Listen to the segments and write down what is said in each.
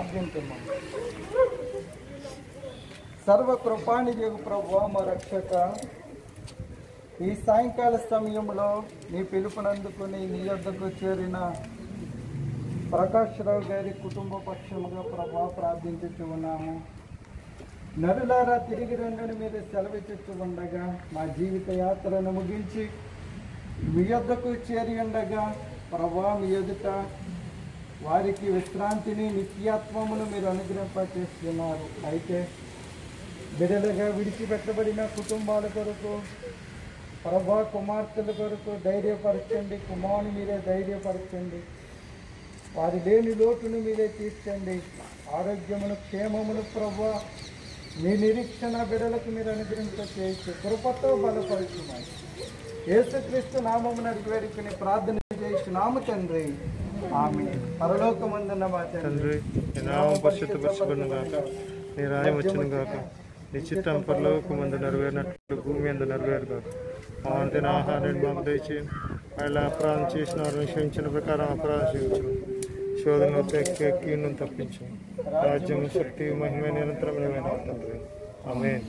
ప్రార్థించుము. సర్వ కృపానిధి ప్రభు మా రక్షక ఈ సాయంకాల సమయంలో నీ పిలుపునందుకుని నీ యొద్దకు చేరిన ప్రకాష్ రావు గారి కుటుంబ పక్షముగా ప్రభా ప్రార్థించుచు ఉన్నాము నరులారా తిరిగి రెండని మీరు సెలవిచ్చుచు ఉండగా మా జీవిత యాత్రను ముగించి మీ యొద్దకు చేరి ఉండగా ప్రభా మీ ఎదుట వారికి విశ్రాంతిని నిత్యాత్మమును మీరు అనుగ్రహింపచేస్తున్నారు అయితే బిడలుగా విడిచిపెట్టబడిన కుటుంబాల కొరకు ప్రభా కుమార్తెల కొరకు ధైర్యపరచండి కుమారుని మీరే ధైర్యపరచండి వారి లేని లోటును మీరే తీర్చండి ఆరోగ్యమును క్షేమమును ప్రభా మీ నిరీక్షణ బిడలకు మీరు అనుగ్రహించ చేయొచ్చు కృపతో బలపరుచున్నాయి యేసుక్రీస్తు నామమున వేడుకుని ప్రార్థన చేస్తున్నాము తండ్రి ఆమె పరలోకమందున్న మా తండ్రి తండ్రి నీ నామం పరిశుద్ధపరచబడును గాక నీ రాయం వచ్చును గాక నీ చిత్తం పరలోకమందు నెరవేరినట్లు భూమి అందు నెరవేరు గాక మా అంతిన ఆహారాన్ని మాకు దయచేయండి అలా అపరాధం చేసిన వారిని క్షమించిన ప్రకారం అపరాధం చేయించు శోధన కీడును తప్పించు రాజ్యం శక్తి మహిమ నిరంతరం నీవైన తండ్రి ఆమేన్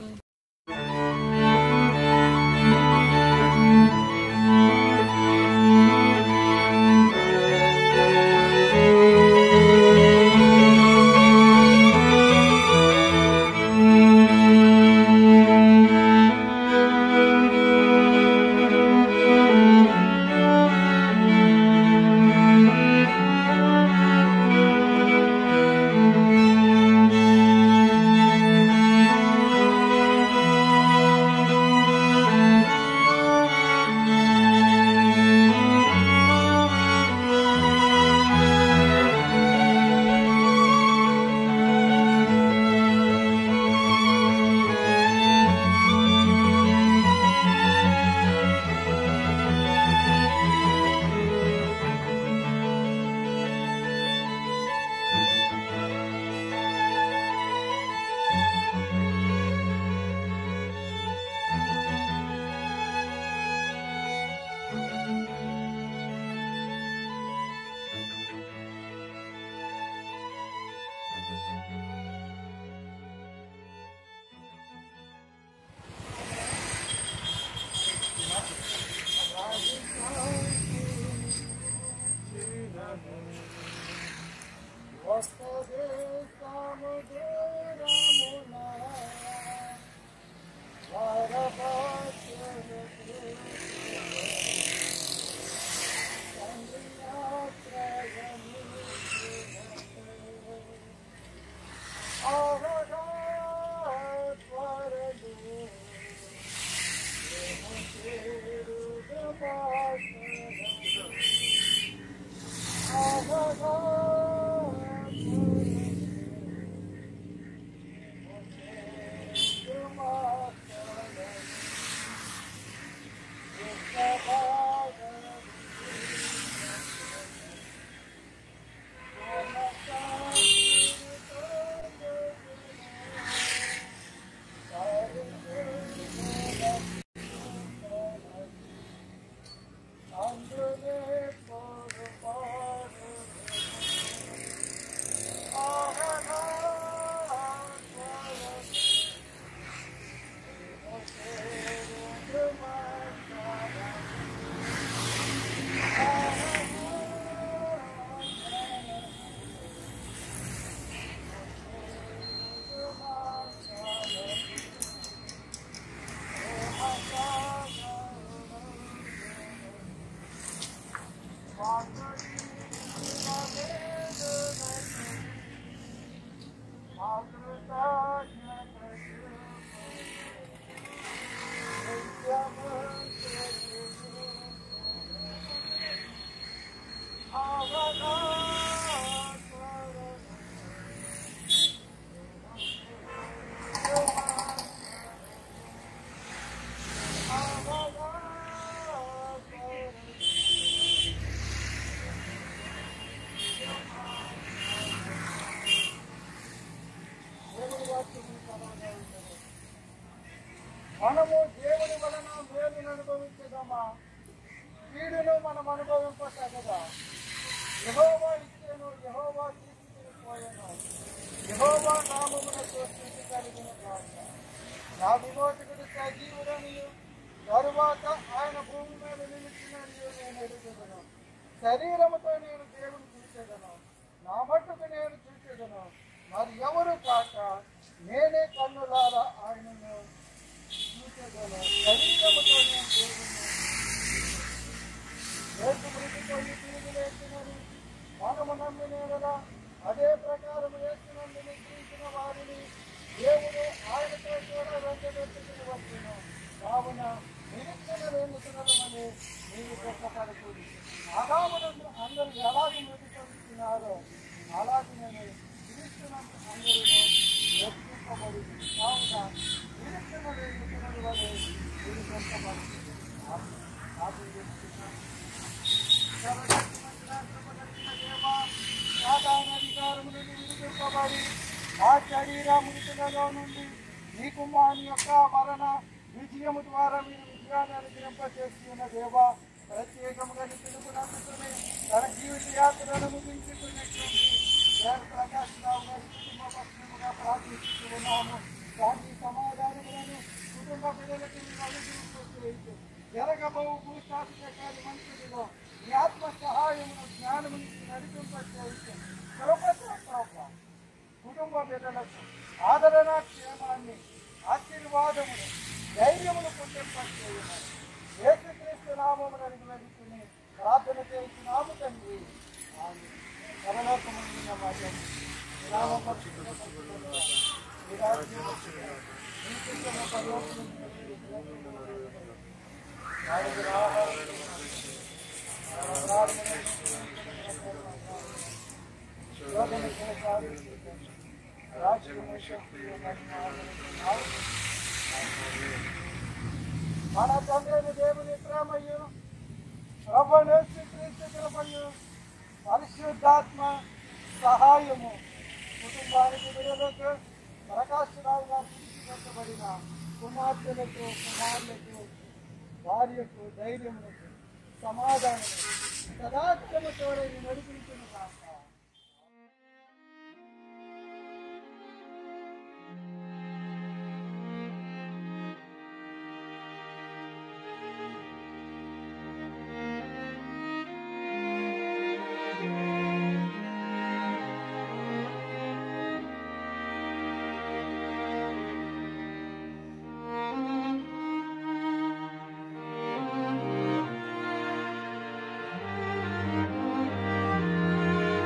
మనము దేవుని వలన మేలును అనుభవించదమా కీడును మనం అనుభవింపకదా యహోవా ఇచ్చేను యహోవా తీసుకుని వెళ్ళిపోయాను యెహోవా నామమునకు స్థుతి కలిగిన గాక నా విమోచకుడు సజీవుడనియు తరువాత ఆయన భూమి మీద నిలిచిననియు నేను ఎదుగుదను శరీరముతో నేను దేవుని చూసేదను నా మట్టుకు నేను చూసేదను మరి ఎవరు కాక నేనే కన్నులారా ఆయనను చూసేదను శరీరముతో నేను దేవుని యేసు మృతి పొంది తిరిగి లేచినని మనము నమ్మినేలా అదే ప్రకారం వేస్తున్నందు నిద్రించిన వారిని దేవుడు ఆయనతో కూడా వెంటబెట్టుకుని వచ్చును కావున నిరీక్షణ లేనితున్నదని నీవు గొప్పపడుతుంది ఆదామును అందరూ ఎలాగ మృతి పొందుతున్నారో అలాగే నేను నిరీక్షణందు అందరూ రక్షింపబడింది కావున నిరీక్షణ లేనితున్నది వలె నీవు గొప్పపడుతుంది నాకు చెప్తున్నాను సాధారణాధికారములు విడిపింపబడి ఆ శరీర మృతులలో నుండి నీ కుమారుని యొక్క మరణ విజయము ద్వారా మీరు విజయాన్ని అనుగ్రహింపచేసి ఉన్న దేవ ప్రత్యేకముగా నీ పిలుపునందుకుని తన జీవిత యాత్రను ముగించుకున్నటువంటి నేను ప్రకాశరావు గారి కుటుంబ పక్షముగా ప్రార్థిస్తున్నాము శాంతి సమాధానములను కుటుంబ పిల్లలకి అనుగ్రహింపచేసి జరగబో భూశాస్త్రకారి మనుషులుగా నీ ఆత్మ సహాయమును జ్ఞానమును నడిపింపచేసి కృపతో కుటుంబ బిడ్డలకు ఆదరణ క్షేమాన్ని ఆశీర్వాదమును ధైర్యమును పుట్టింపచేయమని యేసుక్రీస్తు నామమును అడిగి ప్రార్థన చేస్తున్నాము తండ్రి ఆమేన్. పరలోకమందున్న మా తండ్రి, నీ నామం పరిశుద్ధపరచబడును. నీ రాజ్యం వచ్చును. నీ చిత్తము పరలోకమందు నెరవేరును. నాలుగు ఆహారములను మన ప్రార్థనలను శోధన కొనసాగించుటకు రాజ్యము శక్తియు మహిమను నాలుగు మన తండ్రి దేవుని ప్రేమయు ప్రభుని క్రీస్తు కృపయు పరిశుద్ధాత్మ సహాయము కుటుంబానికి విడుదలకు ప్రకాశరావు గారు తీసుకెత్తబడిన కుమార్తెలకు కుమారులకు భార్యకు ధైర్యములకు సమాధానము సదాత్మము తోడని నడిపించిన కాక Thank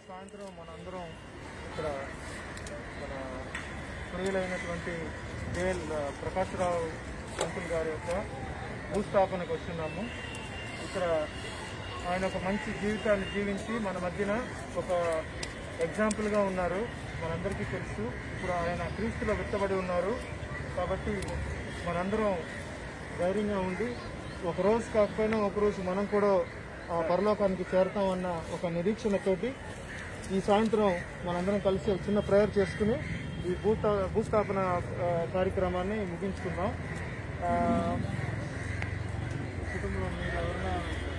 సాయంత్రం మనందరం ఇక్కడ మన ప్రియులైనటువంటి జేఎల్ ప్రకాశ్రావు అంకుల్ గారి యొక్క భూస్థాపనకు వచ్చిన్నాము ఇక్కడ ఆయన ఒక మంచి జీవితాన్ని జీవించి మన మధ్యన ఒక ఎగ్జాంపుల్గా ఉన్నారు మనందరికీ తెలుసు ఇప్పుడు ఆయన క్రీస్తులో విత్తబడి ఉన్నారు కాబట్టి మనందరం ధైర్యంగా ఉండి ఒక రోజు కాకపోయినా ఒక రోజు మనం కూడా ఆ పరలోకానికి చేరతామన్న ఒక నిరీక్షణతోటి ఈ సాయంత్రం మనందరం కలిసి ఒక చిన్న ప్రేయర్ చేసుకుని ఈ భూస్థా భూస్థాపన ఆ, కార్యక్రమాన్ని ముగించుకుందాం ఆ, కుటుంబంలో మీరు ఎవరైనా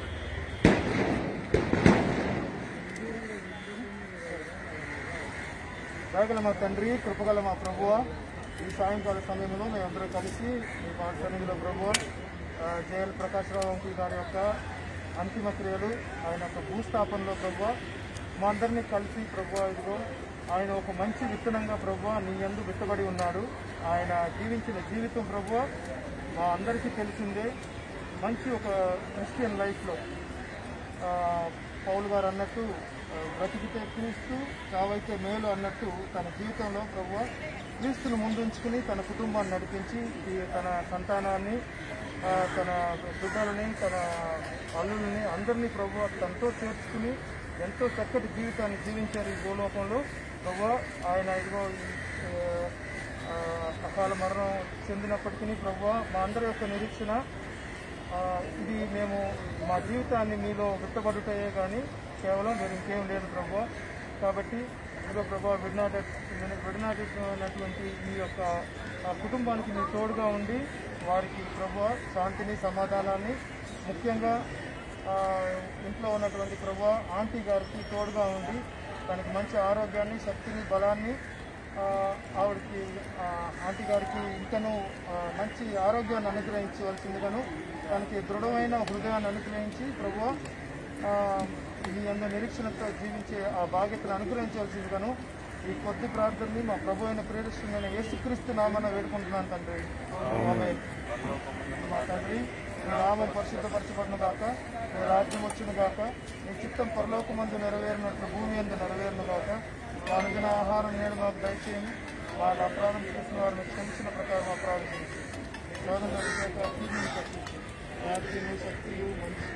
దయగల మా తండ్రి కృపగల మా ప్రభువ ఈ సాయంకాల సమయంలో మేమందరం కలిసి మీ మా సన్నిధిలో ప్రభువ ఆ, జేఎల్ ప్రకాశ్రావు అంకుల్ గారి యొక్క అంతిమ క్రియలు ఆయన యొక్క భూస్థాపనలో ప్రభువ మా అందరినీ కలిసి ప్రభువ ఇదిగో ఆయన ఒక మంచి విత్తనంగా ప్రభువ నీ యందు విత్తబడి ఉన్నాడు ఆయన జీవించిన జీవితం ప్రభువ మా అందరికీ తెలిసిందే మంచి ఒక క్రిస్టియన్ లైఫ్లో ఆ, పౌలు గారు అన్నట్టు ఆ, బ్రతికితే క్రీస్తు చావైతే మేలు అన్నట్టు తన జీవితంలో ప్రభు క్రీస్తును ముందుంచుకుని తన కుటుంబాన్ని నడిపించి ఈ తన సంతానాన్ని ఆ, తన బిడ్డలని తన అల్లుల్ని అందరినీ ప్రభు తనతో చేర్చుకుని ఎంతో చక్కటి జీవితాన్ని జీవించారు ఈ భూలోకంలో ప్రభు ఆయన ఇదిగో ఈ, ఆ, అకాల మరణం చెందినప్పటికీ ప్రభు మా అందరి యొక్క నిరీక్షణ ఆ, ఇది మేము మా జీవితాన్ని మీలో విత్తబడుతాయే కానీ కేవలం మీరు ఇంకేం లేదు ప్రభు కాబట్టి ఇదిగో ప్రభు విడనాట విడనాటినటువంటి ఈ యొక్క ఆ, కుటుంబానికి మీ తోడుగా ఉండి వారికి ప్రభు శాంతిని సమాధానాన్ని ముఖ్యంగా ఆ, ఇంట్లో ఉన్నటువంటి ప్రభు ఆంటీ గారికి తోడుగా ఉండి తనకి మంచి ఆరోగ్యాన్ని శక్తిని బలాన్ని ఆ, ఆవిడకి ఆ, ఆంటీ గారికి ఇంకనూ ఆ, మంచి ఆరోగ్యాన్ని అనుగ్రహించవలసిందిగాను తనకి దృఢమైన హృదయాన్ని అనుగ్రహించి ప్రభు మీ అందరి నిరీక్షణతో జీవించే ఆ బాధ్యతను అనుగ్రహించవలసిందిగాను ఈ కొద్ది ప్రార్థనని మా ప్రభు అయిన ప్రేరిస్తున్న యేసుక్రీస్తు నామన వేడుకుంటున్నాను తండ్రి ఆమేన్. మా తండ్రి మీ నామం పరిశుద్ధపరచబడిన గాక మీ రాజ్యం వచ్చిన గాక మీ చిత్తం పరలోకమందు నెరవేరినట్లు భూమి ఎందు నెరవేరిన గాక మా అనుదిన ఆహారం నేడు మాకు దయచేయండి వాళ్ళ అపరాధం చేసిన వారిని క్షమించిన ప్రకారం అపరాధం చేసి శోధన జరిగాక అగ్నిని తప్పించి రాజ్యము శక్తులు మంచి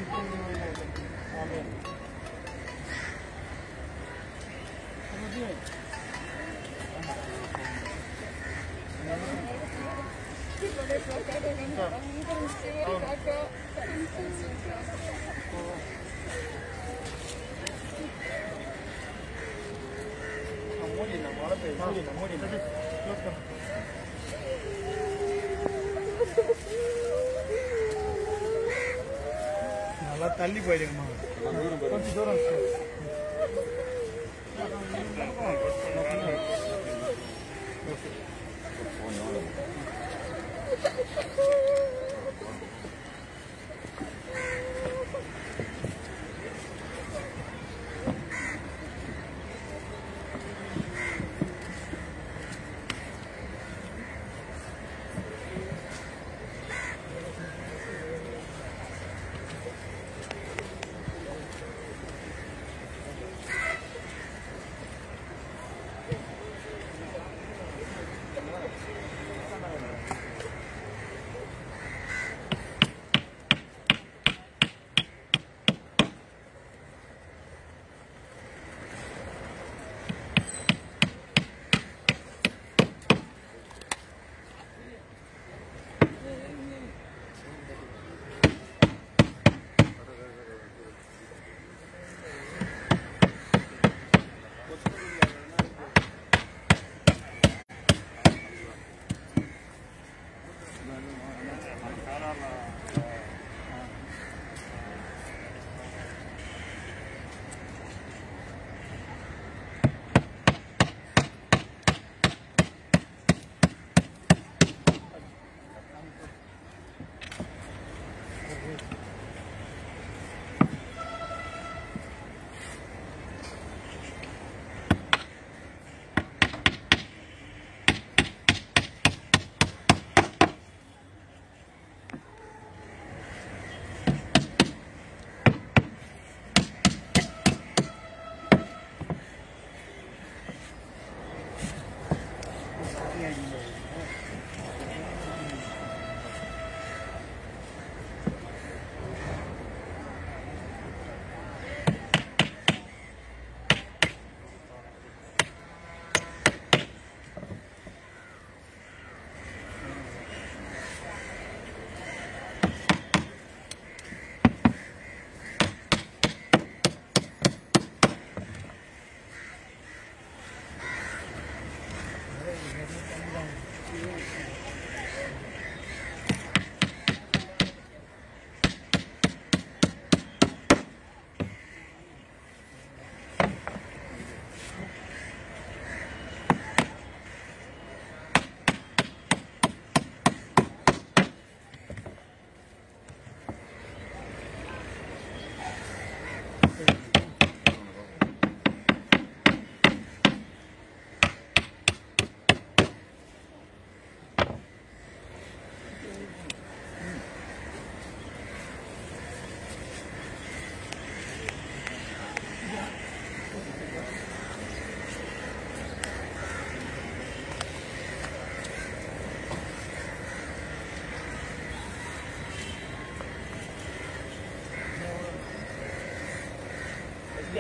ఆమె మోడీనా మోడీ మోడీనా మోడీనా అలా తల్లిపోయింది మా కొంచెం దూరం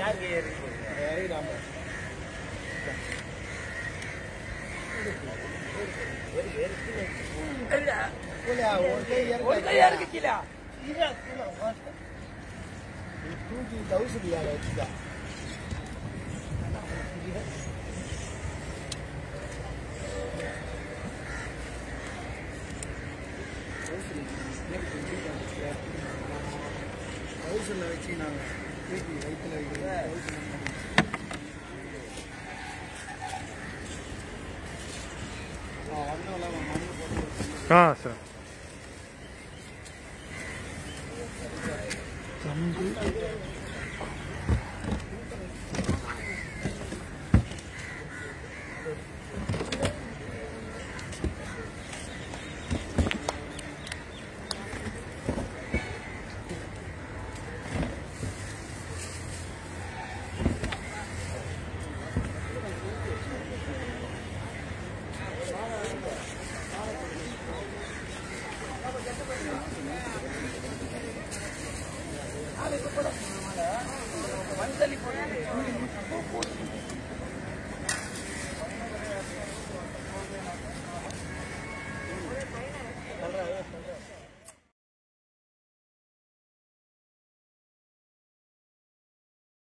ఆ, సార్